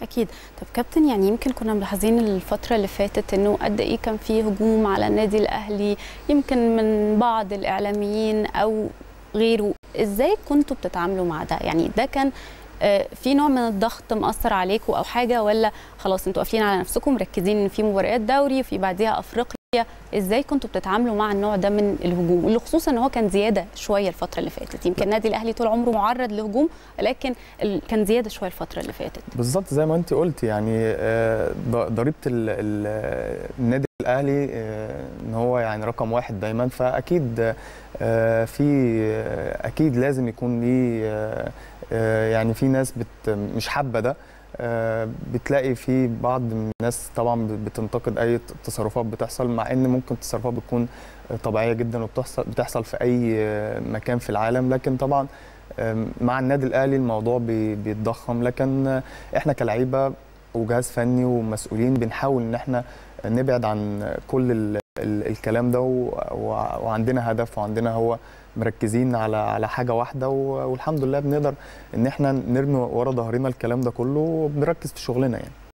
اكيد طب كابتن يعني يمكن كنا ملاحظين الفتره اللي فاتت انه قد ايه كان في هجوم على النادي الاهلي يمكن من بعض الاعلاميين او غيره ازاي كنتوا بتتعاملوا مع ده يعني ده كان آه، في نوع من الضغط مأثر عليكم او حاجه ولا خلاص انتوا قافلين على نفسكم مركزين ان في مباريات دوري وفي بعديها افريقيا ازاي كنتوا بتتعاملوا مع النوع ده من الهجوم واللي خصوصا ان هو كان زياده شويه الفتره اللي فاتت يمكن النادي الاهلي طول عمره معرض لهجوم لكن ال- كان زياده شويه الفتره اللي فاتت بالظبط زي ما انت قلت يعني آه، ض- ضريبه ال- ال- النادي الاهلي آه، ان هو يعني رقم واحد دايما فاكيد آه، في آه، اكيد لازم يكون ليه آه، آه، يعني في ناس بت مش حابه ده آه، بتلاقي في بعض من الناس طبعا بتنتقد اي تصرفات بتحصل مع ان ممكن التصرفات بتكون طبيعيه جدا وبتحصل بتحصل في اي آه، مكان في العالم لكن طبعا آم، مع النادي الاهلي الموضوع بي- بيتضخم لكن آه، احنا كلعيبه وجهاز فني ومسؤولين بنحاول ان احنا نبعد عن كل ال ال الكلام ده و- و- وعندنا هدف وعندنا هو مركزين على على حاجه واحده و- والحمد لله بنقدر ان احنا نرمي ورا ظهرنا الكلام ده كله وبنركز في شغلنا يعني